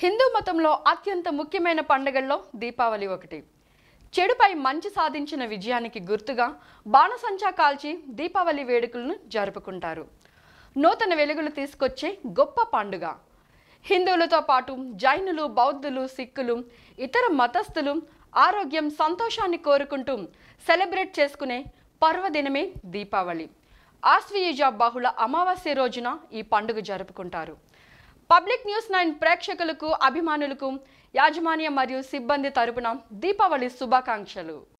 హిందూ మతంలో అత్యంత ముఖ్యమైన పండుగల్లో దీపావళి ఒకటి చెడుపై మంచి సాధించిన విజయానికి గుర్తుగా బాణసంచా కాల్చి దీపావళి వేడుకలను జరుపుకుంటారు నూతన వెలుగులు తీసుకొచ్చే గొప్ప పండుగ హిందువులతో పాటు జైనులు బౌద్ధులు సిక్కులు ఇతర మతస్థులు ఆరోగ్యం సంతోషాన్ని కోరుకుంటూ సెలబ్రేట్ చేసుకునే పర్వదినమే దీపావళి ఆశ్వయుజ బహుళ అమావాస్య రోజున ఈ పండుగ జరుపుకుంటారు పబ్లిక్ న్యూస్ నైన్ ప్రేక్షకులకు అభిమానులకు యాజమాన్యం మరియు సిబ్బంది తరపున దీపావళి శుభాకాంక్షలు